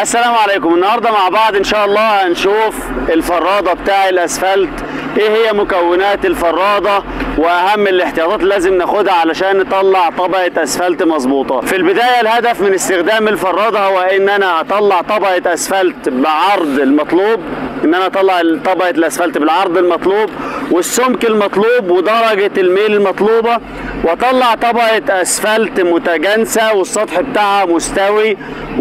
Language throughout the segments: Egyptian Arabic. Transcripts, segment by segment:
السلام عليكم النهارده مع بعض ان شاء الله هنشوف الفراده بتاع الاسفلت ايه هي مكونات الفراده واهم الاحتياطات اللي لازم ناخدها علشان نطلع طبقه اسفلت مظبوطه في البدايه الهدف من استخدام الفراده هو ان انا اطلع طبقه اسفلت بعرض المطلوب ان انا اطلع طبقه الاسفلت بالعرض المطلوب والسمك المطلوب ودرجه الميل المطلوبه واطلع طبقه اسفلت متجانسه والسطح بتاعها مستوي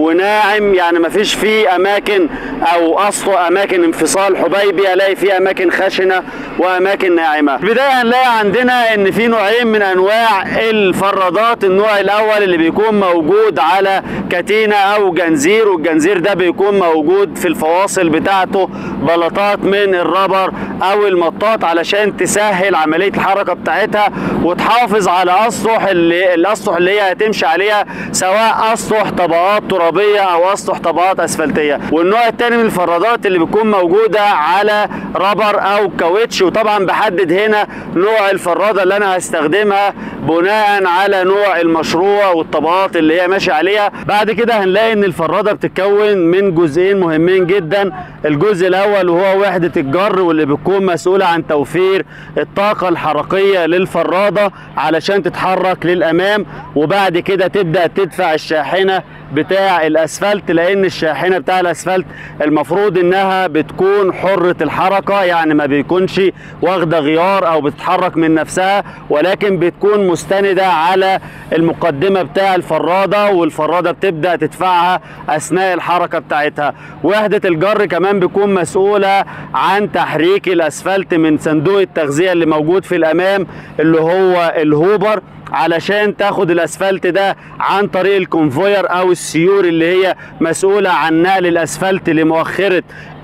وناعم يعني مفيش فيه اماكن او اصل اماكن انفصال حبيبي الاقي فيه اماكن خشنه واماكن ناعمه البدايه هنلاقي عندنا ان في نوعين من انواع الفرادات النوع الاول اللي بيكون موجود على كتينه او جنزير والجنزير ده بيكون موجود في الفواصل بتاعته بلاطات من الربر او المطاط علشان تسهل عمليه الحركه بتاعتها وتحافظ على اسطح اللي الاسطح اللي هي هتمشي عليها سواء اسطح طبقات ترابيه او اسطح طبقات اسفلتيه والنوع الثاني من الفرادات اللي بتكون موجوده على ربر او كاوتش وطبعا بحدد هنا نوع الفراده اللي انا هستخدمها بناء على نوع المشروع والطبقات اللي هي ماشي عليها بعد كده هنلاقي ان الفراده بتتكون من جزئين مهمين جدا الجزء الاول وهو وحده الجر واللي بتكون مسؤوله عن توفير الطاقه الحركيه للفراده علشان تتحرك للامام وبعد كده تبدا تدفع الشاحنه بتاع الاسفلت لان الشاحنه بتاع الاسفلت المفروض انها بتكون حره الحركه يعني ما بيكونش واخده غيار او بتتحرك من نفسها ولكن بتكون مستنده على المقدمه بتاع الفراده والفراده بتبدا تدفعها اثناء الحركه بتاعتها وحده الجر كمان بتكون مسؤوله عن تحريك الاسفلت من صندوق التغذيه اللي موجود في الامام اللي هو الهوبر علشان تاخد الاسفلت ده عن طريق الكونفوير او السيور اللي هي مسؤوله عن نقل الاسفلت لمؤخره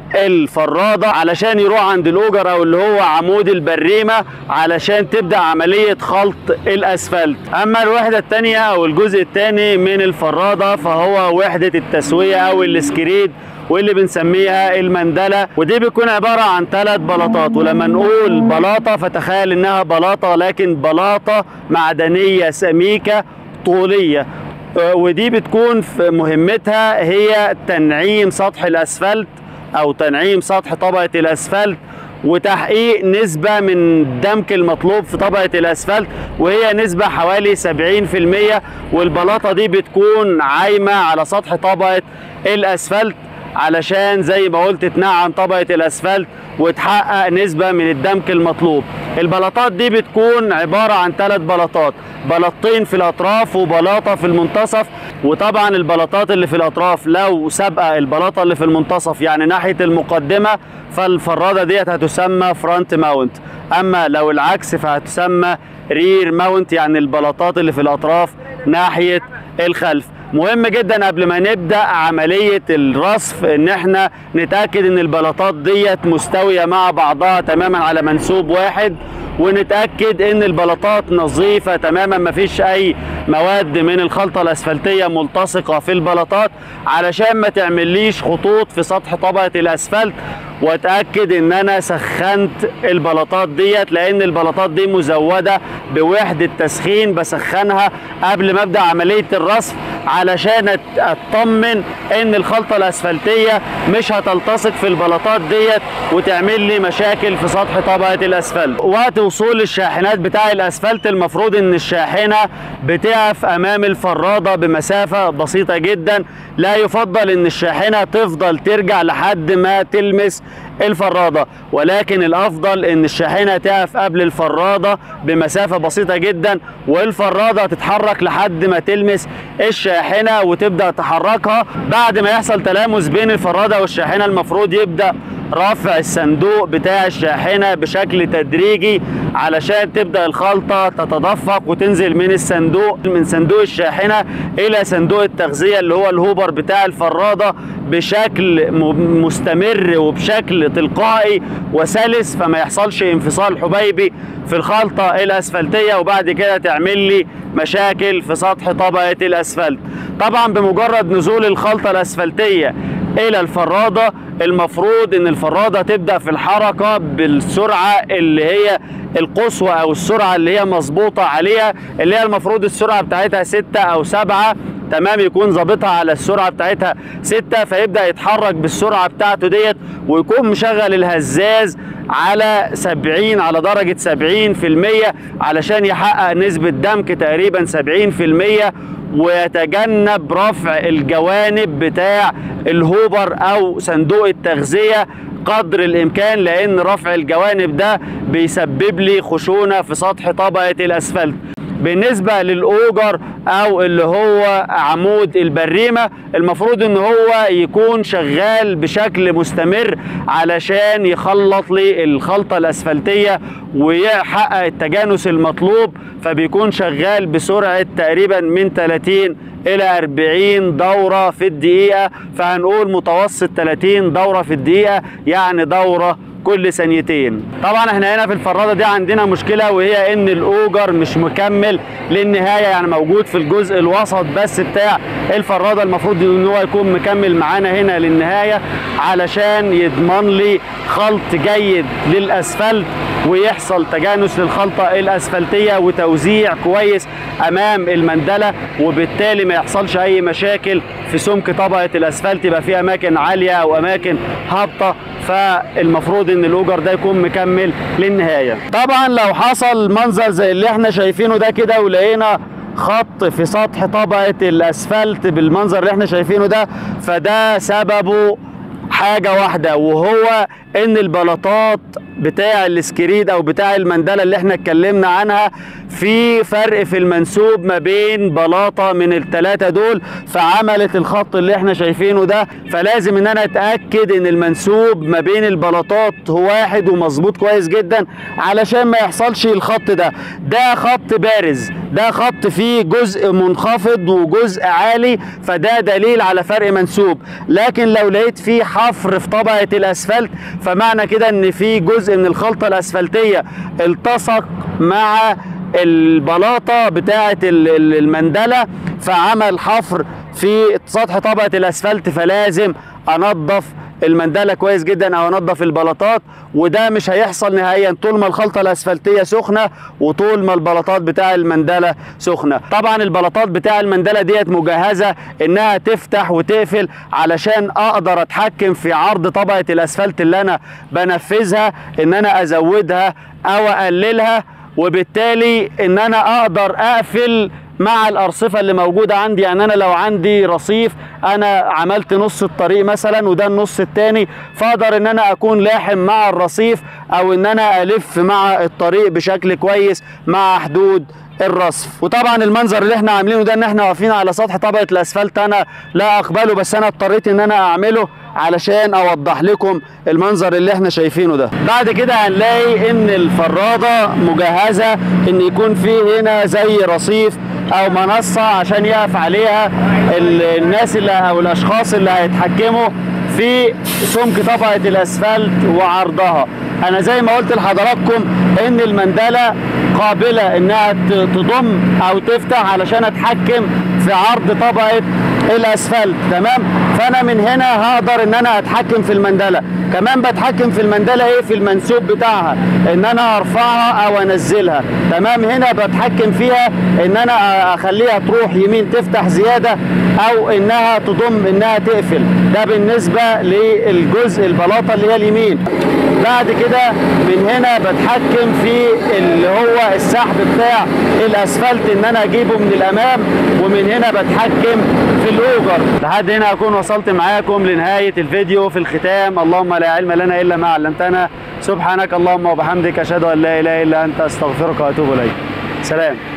الفراده علشان يروح عند الاوجر او اللي هو عمود البريمه علشان تبدا عمليه خلط الاسفلت اما الوحده الثانيه او الجزء الثاني من الفراده فهو وحده التسويه او السكريد واللي بنسميها المندله ودي بيكون عباره عن ثلاث بلاطات ولما نقول بلاطه فتخيل انها بلاطه لكن بلاطه معدنيه سميكه طوليه ودي بتكون في مهمتها هي تنعيم سطح الاسفلت او تنعيم سطح طبقه الاسفلت وتحقيق نسبة من الدمك المطلوب في طبقة الأسفلت وهي نسبة حوالي 70% والبلاطة دي بتكون عايمة على سطح طبقة الأسفلت علشان زي ما قلت تنعم طبقة الأسفلت وتحقق نسبة من الدمك المطلوب البلاطات دي بتكون عبارة عن ثلاث بلاطات بلاطتين في الأطراف وبلاطة في المنتصف وطبعا البلاطات اللي في الأطراف لو سابقة البلاطة اللي في المنتصف يعني ناحية المقدمة فالفرادة ديت هتسمى فرونت ماونت أما لو العكس فهتسمى رير ماونت يعني البلاطات اللي في الأطراف ناحية الخلف مهم جدا قبل ما نبدا عمليه الرصف ان احنا نتاكد ان البلاطات ديت مستويه مع بعضها تماما على منسوب واحد ونتاكد ان البلاطات نظيفه تماما ما فيش اي مواد من الخلطه الاسفلتيه ملتصقه في البلاطات علشان ما تعمليش خطوط في سطح طبقه الاسفلت واتاكد ان انا سخنت البلاطات ديت لان البلاطات دي مزوده بوحده تسخين بسخنها قبل ما ابدا عمليه الرصف علشان اطمن ان الخلطه الاسفلتيه مش هتلتصق في البلاطات ديت وتعمل لي مشاكل في سطح طبقه الاسفلت وقت وصول الشاحنات بتاع الاسفلت المفروض ان الشاحنه بتقف امام الفراده بمسافه بسيطه جدا لا يفضل ان الشاحنه تفضل ترجع لحد ما تلمس الفراده ولكن الافضل ان الشاحنه تقف قبل الفراده بمسافه بسيطه جدا والفراده تتحرك لحد ما تلمس الشاحنه وتبدا تحركها بعد ما يحصل تلامس بين الفراده والشاحنه المفروض يبدا رفع الصندوق بتاع الشاحنة بشكل تدريجي علشان تبدأ الخلطة تتدفق وتنزل من الصندوق من صندوق الشاحنة إلى صندوق التغذية اللي هو الهوبر بتاع الفرادة بشكل مستمر وبشكل تلقائي وسلس فما يحصلش انفصال حبيبي في الخلطة الأسفلتية وبعد كده تعمل لي مشاكل في سطح طبقة الأسفلت طبعا بمجرد نزول الخلطة الأسفلتية الى الفراده المفروض ان الفراده تبدا في الحركه بالسرعه اللي هي القصوى او السرعه اللي هي مظبوطه عليها اللي هي المفروض السرعه بتاعتها 6 او 7 تمام يكون ظابطها على السرعه بتاعتها 6 فيبدا يتحرك بالسرعه بتاعته ديت ويكون مشغل الهزاز على 70 على درجه 70% علشان يحقق نسبه دمك تقريبا 70% ويتجنب رفع الجوانب بتاع الهوبر او صندوق التغذيه قدر الامكان لان رفع الجوانب ده بيسبب لي خشونه في سطح طبقه الاسفلت بالنسبه للاوجر او اللي هو عمود البريمه المفروض ان هو يكون شغال بشكل مستمر علشان يخلط لي الخلطه الاسفلتيه ويحقق التجانس المطلوب فبيكون شغال بسرعه تقريبا من 30 الى 40 دوره في الدقيقه فهنقول متوسط 30 دوره في الدقيقه يعني دوره كل ثانيتين طبعا احنا هنا في الفراده دي عندنا مشكله وهي ان الاوجر مش مكمل للنهايه يعني موجود في الجزء الوسط بس بتاع الفراده المفروض ان هو يكون مكمل معانا هنا للنهايه علشان يضمن لي خلط جيد للاسفلت ويحصل تجانس للخلطه الاسفلتيه وتوزيع كويس امام المندله وبالتالي ما يحصلش اي مشاكل في سمك طبقه الاسفلت يبقى في اماكن عاليه او اماكن هابطه فالمفروض ان الاوجر ده يكون مكمل للنهايه طبعا لو حصل منظر زي اللي احنا شايفينه ده كده ولقينا خط في سطح طبقه الاسفلت بالمنظر اللي احنا شايفينه ده فده سببه حاجه واحده وهو ان البلاطات بتاع السكريد او بتاع المندله اللي احنا اتكلمنا عنها في فرق في المنسوب ما بين بلاطه من الثلاثه دول فعملت الخط اللي احنا شايفينه ده فلازم ان انا اتاكد ان المنسوب ما بين البلاطات هو واحد ومظبوط كويس جدا علشان ما يحصلش الخط ده ده خط بارز ده خط فيه جزء منخفض وجزء عالي فده دليل على فرق منسوب لكن لو لقيت فيه حفر في طبقه الاسفلت فمعنى كده ان في جزء من الخلطه الاسفلتيه التصق مع البلاطه بتاعه المندله فعمل حفر في سطح طبقه الاسفلت فلازم انظف المندله كويس جدا او انضف البلاطات وده مش هيحصل نهائيا طول ما الخلطه الاسفلتيه سخنه وطول ما البلاطات بتاع المندله سخنه طبعا البلاطات بتاع المندله ديت مجهزه انها تفتح وتقفل علشان اقدر اتحكم في عرض طبقه الاسفلت اللي انا بنفذها ان انا ازودها او اقللها وبالتالي ان انا اقدر اقفل مع الارصفه اللي موجوده عندي يعني انا لو عندي رصيف انا عملت نص الطريق مثلا وده النص التاني فاقدر ان انا اكون لاحم مع الرصيف او ان انا الف مع الطريق بشكل كويس مع حدود الرصف وطبعا المنظر اللي احنا عاملينه ده ان احنا واقفين على سطح طبقه الاسفلت انا لا اقبله بس انا اضطريت ان انا اعمله علشان اوضح لكم المنظر اللي احنا شايفينه ده بعد كده هنلاقي ان الفراده مجهزه ان يكون في هنا زي رصيف او منصه عشان يقف عليها الناس اللي او الاشخاص اللي هيتحكموا في سمك طبقه الاسفلت وعرضها انا زي ما قلت لحضراتكم ان المندله قابله انها تضم او تفتح علشان اتحكم في عرض طبقه الاسفلت تمام فانا من هنا هقدر ان انا اتحكم في المندله كمان بتحكم في المندله ايه في المنسوب بتاعها ان انا ارفعها او انزلها تمام هنا بتحكم فيها ان انا اخليها تروح يمين تفتح زياده او انها تضم انها تقفل ده بالنسبه للجزء ومن اللي هي اليمين بعد كده من هنا بتحكم في اللي هو السحب بتاع الاسفلت ان انا اجيبه من الامام ومن هنا بتحكم في الاوجر لحد هنا اكون وصلت معاكم لنهايه الفيديو في الختام اللهم لا علم لنا الا ما علمتنا سبحانك اللهم وبحمدك اشهد ان لا اله الا انت استغفرك واتوب اليك سلام